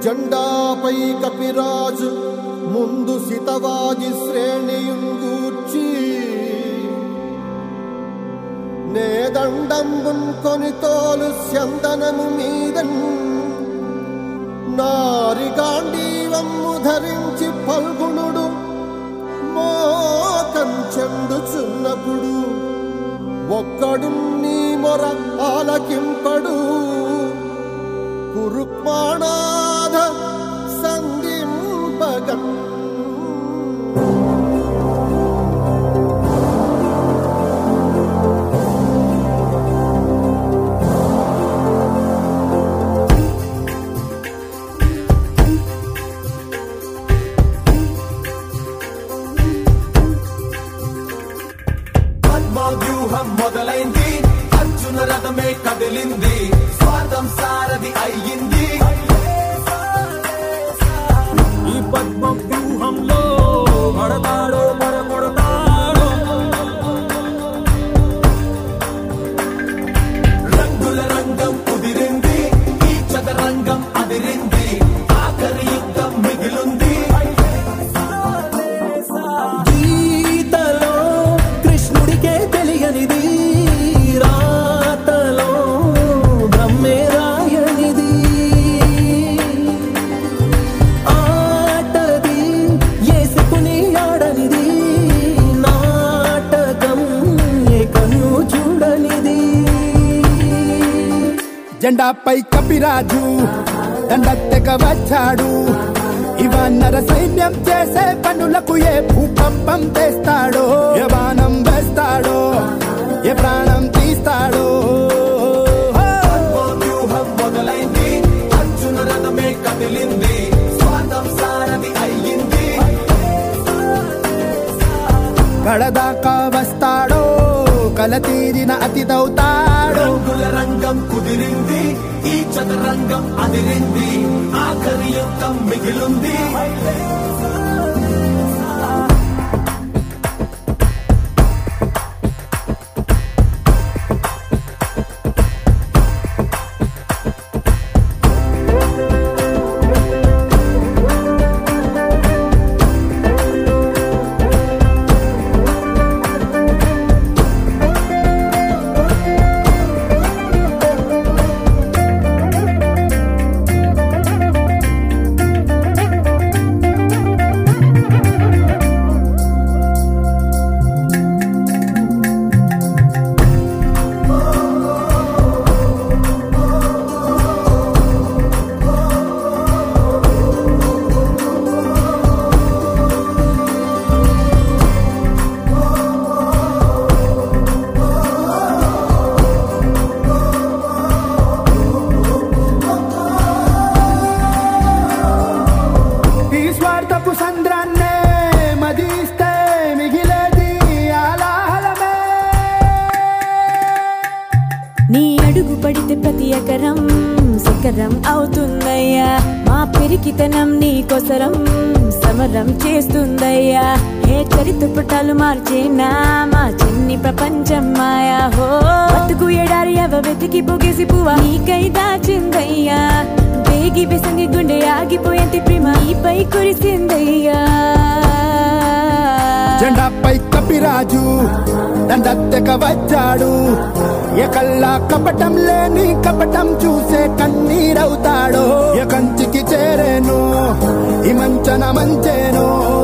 జెండాపై కపిరాజు ముందు సితవాగి శ్రేణియుంగూర్చి నేదండంబున్ కొని తోలు స్యందనము మీదన్ నారిగాండీవమ్ము ధరించి పల్గుణుడు మోకంచెండుచున్నప్పుడు ఒక్కడు నీ మొర ఆలకింపడు కురుక్మాణాధ సంధింపగన్ పద్మవ్యూహం మొదలైంది అర్జున రథమే కదిలింది స్వార్థం సారథి అయ్యింది ఈ పద్మ వ్యూహంలో పడతాడో పడగొడతాడో రంగుల రంగం కుదిరింది ఈ చదరంగం అదిరింది ఆఖరి యుద్ధం మిగిలుంది గీతలో కృష్ణుడికే తెలియనిది రాతలో బ్రహ్మే రాయనిది ఆటది ఏసుకుని ఆడనిది నాటకం ఏ కన్ను చూడనిది జెండాపై కపిరాజు దండత్తెగ వచ్చాడు ఇవన్నర సైన్యం చేసే పనులకు ఏ భూకంపం తెస్తాడో ఏ బాణం వేస్తాడో ఏ ప్రాణం తీస్తాడో వ్యూహం మొదలైంది అర్జున రథమే కదిలింది స్వార్థం సారథి అయ్యింది కడదాకా వస్తాడో కల తీరిన అతిథవుతాడో రంగుల రంగం కుదిరింది ఈ చదరంగం అదిరింది ఆఖరి యుద్ధం మిగిలుంది ఈ స్వార్థపు సంద్రాన్నే మదిస్తే మిగిలేది ఆలాహలమే నీ అడుగు పడితే ప్రతి ఎకరం శిఖరం అవుతుందయ్యా మా పెరికితనం నీ కొసరం సమరం చేస్తుందయ్యా హే చరిత్ర పుటాలు మార్చేనా మా చిన్ని ప్రపంచం మాయా హో బతుకు ఎడారి అవ వెతికి పొగేసి పువ్వ నీకై దాచిందయ్యా వేగి బెసంగి గుండె ఆగిపోయేంత ప్రేమ నీపై కురిసిందయ్యా జెండాపై కపిరాజు దండత్తెగ వచ్చాడు ఎకల్లా కపటం లేని కపటం చూసే కన్నీరవుతాడో ఎకంచికి చేరేను ఈ మంచన మంచేను